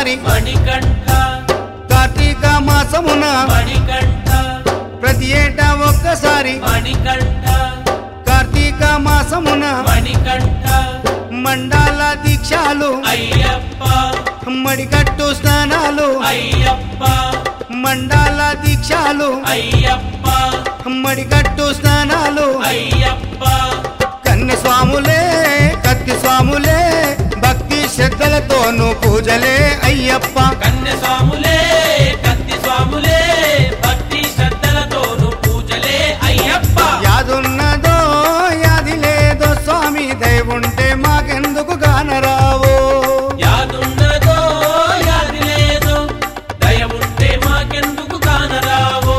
ఒక్కసారి మణికంఠ కార్తీక మాసమున మణికంఠ ప్రతి ఏటా ఒక్కసారి మణికంఠ కార్తీక మాసమున మణికంఠ మండాల దీక్షాలు అయ్యప్ప మడికట్టు స్నానాలు అయ్యప్ప మండాల దీక్షాలు అయ్యప్ప మడికట్టు స్నానాలు అయ్యప్ప కన్య స్వాములే కత్తి స్వాములే భక్తి శ్రద్ధలతోనూ పూజలే అయ్యప్ప కన్య స్వాములే కత్తి స్వాములే భక్తి శ్రద్ధలతోను పూజలే అయ్యప్ప యాదున్నదో యాది లేదో స్వామి దయవుంటే మాకెందుకు గానరావు యాదున్నదో యాది లేదో దయ ఉంటే మాకెందుకు కానరావో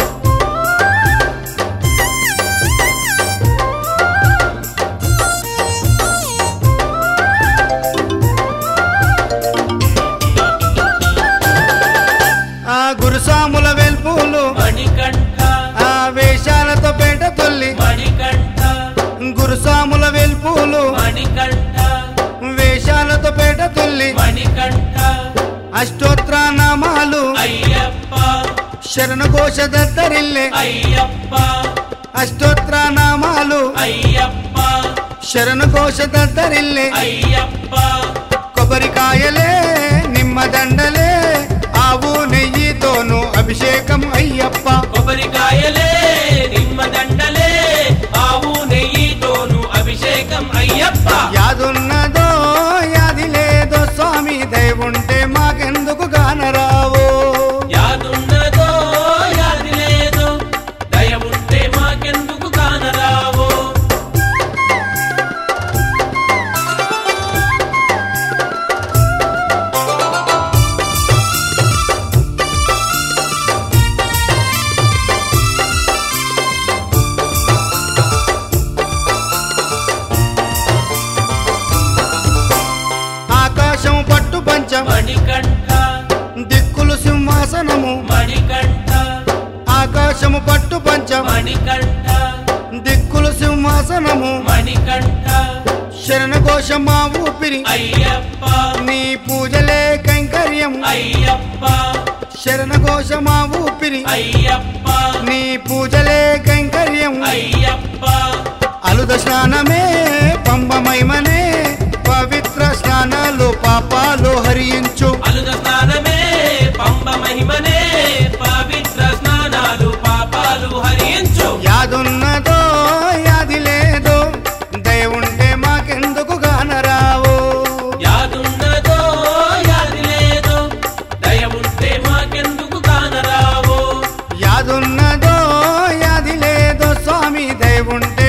ఆ గురుసాముల వెల్పులు మణికంఠ ఆ వేషాలతో పేట తొల్లి మణికంఠ గురుసాముల వెల్పులు మణికంఠ వేషాలతో పేట తొల్లి మణికంఠ అష్టోత్ర నామాలు అయ్యప్ప శరణ ఘోష దత్తరిల్లే అయ్యప్ప అష్టోత్ర నామాలు అయ్యప్ప శరణ ఘోష దత్తరిల్లే అయ్యప్ప కొబ్బరికాయలే నిమ్మదండలే ఆవు నెయ్యితోను అభిషేకం అయ్యప్ప కొబ్బరికాయలే నిమ్మదండలే ఆవు నెయ్యితోను అభిషేకం అయ్యప్ప యాదున్నదో యాది లేదో స్వామి దయవుంటే మాకెందుకు గానరావు యాదున్నదో యాది లేదో దయ ఉంటే మాకెందుకు కానరావో ఆకాశం పట్టు పంచం మణికంఠ దిక్కులు సింహాసనము మణికంఠ ఆకాశము పట్టు పంచం మణికంఠ దిక్కులు సింహాసనము మణికంఠ శరణ ఘోష మా ఊపిరి అయ్యప్ప నీ పూజలే కైంకర్యం అయ్యప్ప శరణ ఘోష మా ఊపిరి అయ్యప్ప నీ పూజలే కైంకర్యం అయ్యప్ప అలుద స్నానమే పంబమైమనే పవిత్ర స్నానాలు పాపాలు హరించు అలుద స్నానమే పంబ మహిమనే పవిత్ర స్నానాలు పాపాలు హరించు యాదున్నదో యాది లేదో దయవుంటే మాకెందుకు గానరావు యాదున్నదో యాది లేదో దయ ఉంటే మాకెందుకు కానరావో యాదున్నదో యాది లేదో స్వామి దయవుంటే